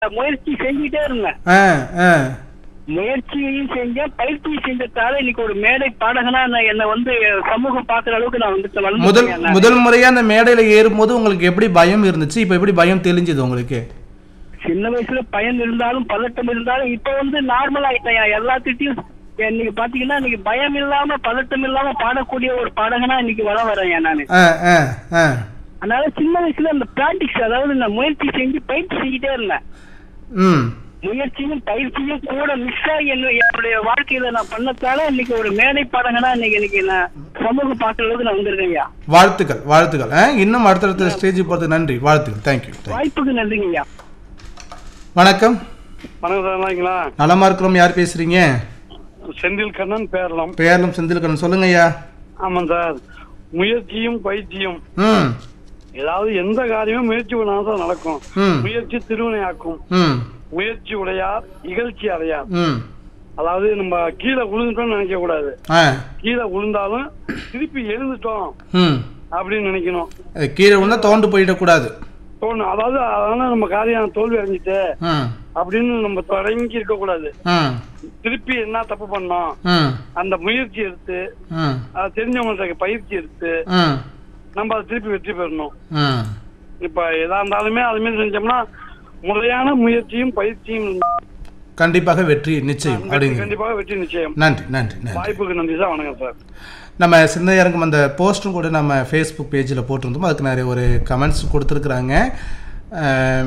முயற்சி செஞ்சுட்டே இருந்தேன் ஆ ஆ முயற்சியையும் செஞ்சேன் பயிற்சி செஞ்சதால இன்னைக்கு ஒரு மேடை பாடகனா நான் என்ன வந்து சமூகம் பாக்குற அளவுக்கு நான் வந்து முதல் வளர்ந்துட்டேன் நான். முதல் முறையா அந்த மேடையில ஏறும்போது உங்களுக்கு எப்படி பயம் இருந்துச்சு இப்போ எப்படி பயம் தெளிஞ்சது உங்களுக்கு சின்ன வயசுல பயம் இருந்தாலும் பதட்டம் இருந்தாலும் இப்ப வந்து நார்மல் ஆயிட்டேன் எல்லாத்துட்டையும் இன்னைக்கு பாத்தீங்கன்னா இன்னைக்கு பயம் இல்லாம பதட்டம் இல்லாம பாடக்கூடிய ஒரு பாடகனா இன்னைக்கு வர வரேன் நானு ஆ ஆ ஆ அதனால சின்ன வயசுல அந்த பிராக்டிஸ் அதாவது நான் முயற்சி செஞ்சு பயிற்சி செஞ்சுட்டே இருந்தேன் ம் முயற்சியும் பயிற்சியும் கூட மிஸ் ஆகி என்ன- என்னுடைய வாழ்க்கையில நான் பண்ணதால இன்னைக்கு ஒரு மேடை பாடகனா இன்னைக்கு இன்னைக்கு நான் சமூகம் பார்க்குற அளவுக்கு நான் வந்திருக்கேன் ஐயா வாழ்த்துக்கள் வாழ்த்துக்கள் ஆ இன்னும் அடுத்தடுத்த ஸ்டேஜ் போகிறது நன்றி வாழ்த்துக்கள் தேங்க்யூ வாய்ப்புக்கு நன்றிங்க ஐயா வணக்கம் வணக்கம் சார் நல்லாங்களா நலமா இருக்கிறோம் யார் பேசுறீங்க செந்தில் கண்ணன் பேரலாம் பேரலம் செந்தில்கரன் சொல்லுங்க ஐயா ஆமாம் சார் முயற்சியும் பயிற்சியும் ம் ஏதாவது எந்த காரியமும் முயற்சி பண்ணாதான் சார் நடக்கும் ம் முயற்சி திருவினையாக்கும் ம் முயற்சி உடையார் இகழ்ச்சி அடையார் ம் அதாவது நம்ம கீழே விழுந்துட்டோம்னு நினைக்க கூடாது ஆ கீழே விழுந்தாலும் திருப்பி எழுந்துட்டோம் ம் அப்படின்னு நினைக்கணும் அது கீழே விழுந்தா தோண்டு போயிடக்கூடாது தோணும் அதாவது அதனால நம்ம காரியம் தோல்வி அடைஞ்சிட்டு ம் அப்படின்னு நம்ம தொடங்கி இருக்க கூடாது ம் திருப்பி என்ன தப்பு பண்ணோம் ம் அந்த முயற்சி எடுத்து ம் அது தெரிஞ்சவங்கள்ட்ட பயிற்சி எடுத்து ம் நம்ம அதை திருப்பி வெற்றி பெறணும் ம் இப்ப எதா இருந்தாலுமே அது மாதிரி செஞ்சோம்னா முறையான முயற்சியும் பயிற்சியும் இருந்தா கண்டிப்பாக வெற்றி நிச்சயம் வெற்றி அப்படிங்க கண்டிப்பாக வெற்றி நிச்சயம் நன்றி நன்றி நன்றி வாய்ப்புக்கு நன்றி சார் வணக்கம் சார் நம்ம சிந்தையரங்கம் அந்த போஸ்ட்டும் கூட நம்ம ஃபேஸ்புக் பேஜில் போட்டிருந்தோம் அதுக்கு நிறைய ஒரு கமெண்ட்ஸ் கொடுத்துருக்குறாங்க அஹ்,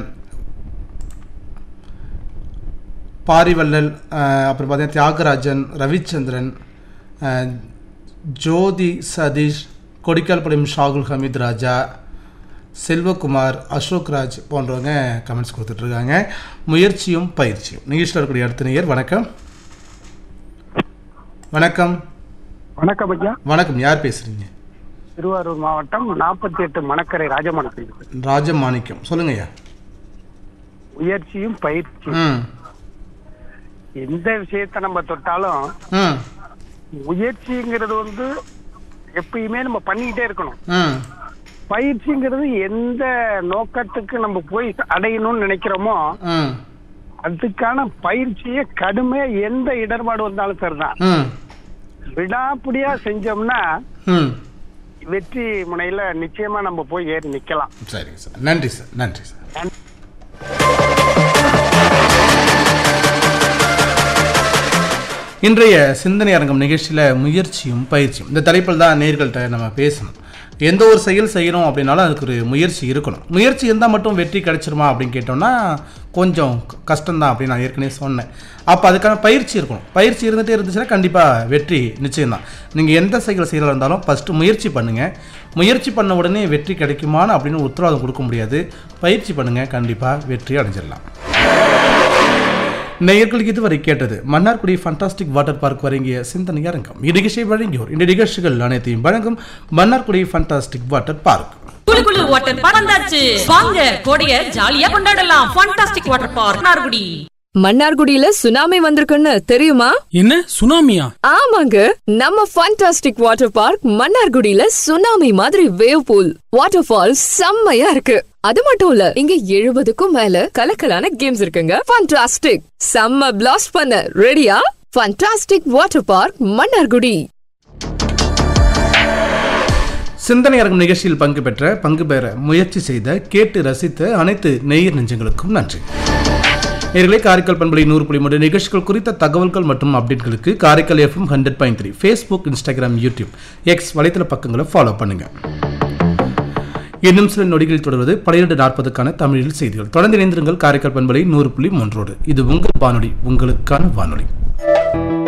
பாரிவள்ளல் அஹ், அப்புறம் பார்த்தீங்கன்னா தியாகராஜன் ரவிச்சந்திரன் அஹ், ஜோதி சதீஷ் கொடிக்கால்பாளையம் ஷாகுல் ஹமீத் ராஜா செல்வகுமார் அசோக் ராஜ் போன்றவங்க கமெண்ட்ஸ் கொடுத்துட்ருக்காங்க முயற்சியும் பயிற்சியும் நிகழ்ச்சியில் இருக்கக்கூடிய அடுத்த நேயர் வணக்கம் வணக்கம் வணக்கம் ஐயா வணக்கம் யார் பேசுறீங்க திருவாரூர் மாவட்டம் நாற்பத்தி எட்டு மணக்கரை ராஜமணத்தில் ராஜமாணிக்கம் சொல்லுங்க ஐயா முயற்சியும் பயிற்சி ம் எந்த விஷயத்தை நம்ம தொட்டாலும் ம் முயற்சிங்கிறது வந்து எப்பயுமே நம்ம பண்ணிக்கிட்டே இருக்கணும் ம் பயிற்சிங்கிறது எந்த நோக்கத்துக்கு நம்ம போய் அடையணும்னு நினைக்கிறோமோ ம் அதுக்கான பயிற்சியை கடுமையா எந்த இடர்பாடு வந்தாலும் சரிதான் ம் விடாப்பிடியா செஞ்சோம்னா ம் வெற்றி முனையில நிச்சயமா நம்ம போய் ஏறி நிக்கலாம் சரிங்க சார் நன்றி சார் நன்றி சார் இன்றைய சிந்தனை அரங்கம் நிகழ்ச்சியில் முயற்சியும் பயிற்சியும் இந்த தலைப்பில் தான் நேர்கள்ட்ட நம்ம பேசணும் எந்த ஒரு செயல் செய்யணும் அப்படின்னாலும் அதுக்கு ஒரு முயற்சி இருக்கணும் முயற்சி இருந்தால் மட்டும் வெற்றி கிடைச்சிருமா அப்படின்னு கேட்டோம்னா கொஞ்சம் க- கஷ்டம்தான் அப்படின்னு நான் ஏற்கனவே சொன்னேன் அப்போ அதுக்கான பயிற்சி இருக்கணும் பயிற்சி இருந்துகிட்டே இருந்துச்சுன்னா கண்டிப்பாக வெற்றி நிச்சயம்தான் நீங்கள் எந்த செயல் செய்கிறதா இருந்தாலும் ஃபஸ்ட்டு முயற்சி பண்ணுங்கள் முயற்சி பண்ண உடனே வெற்றி கிடைக்குமான்னு அப்படின்னு உத்தரவாதம் கொடுக்க முடியாது பயிற்சி பண்ணுங்கள் கண்டிப்பாக வெற்றி அடைஞ்சிடலாம் நேயர்களுக்கு இதுவரை கேட்டது மன்னார்குடி ஃபண்டாஸ்டிக் வாட்டர் பார்க் வழங்கிய சிந்தனை அரங்கம் இந்நிகழ்ச்சியை வழங்கியோர் இந்த நிகழ்ச்சிகள் அனைத்தையும் வழங்கும் மன்னார்குடி ஃபண்டாஸ்டிக் வாட்டர் பார்க் குளு குளு வாட்டர் பார்க் வந்தாச்சு வாங்க கோடைய ஜாலியா கொண்டாடலாம் ஃபண்டாஸ்டிக் வாட்டர் பார்க் நார்குடி மன்னார்குடியில சுனாமி வந்திருக்குன்னு தெரியுமா என்ன சுனாமியா ஆமாங்க நம்ம ஃபண்டாஸ்டிக் வாட்டர் பார்க் மன்னார்குடியில சுனாமி மாதிரி வேவ் பூல் வாட்டர் ஃபால் செம்மையா இருக்கு அது மட்டும் இல்ல இங்க எழுபதுக்கும் மேல கலக்கலான கேம்ஸ் இருக்குங்க ஃபண்டாஸ்டிக் செம்ம பிளாஸ்ட் பண்ண ரெடியா ஃபண்டாஸ்டிக் வாட்டர் பார்க் மன்னார்குடி சிந்தனை அரங்கம் நிகழ்ச்சியில் பங்கு பெற்ற பங்கு பெற முயற்சி செய்த கேட்டு ரசித்த அனைத்து நேயர் நெஞ்சங்களுக்கும் நன்றி நேர்களை காரைக்கால் பண்பலை நூறு புள்ளி மூன்று நிகழ்ச்சிகள் குறித்த தகவல்கள் மற்றும் அப்டேட்களுக்கு Karaikal FM hundred point three Facebook Instagram YouTube X வலைத்தள பக்கங்களை ஃபாலோ பண்ணுங்க இன்னும் சில நொடிகளில் தொடர்வது பன்னிரண்டு நாற்பதுக்கான தமிழில் செய்திகள் தொடர்ந்து இணைந்திருங்கள் காரைக்கால் பண்பலை நூறு புள்ளி மூன்றோடு இது உங்கள் வானொலி உங்களுக்கான வானொலி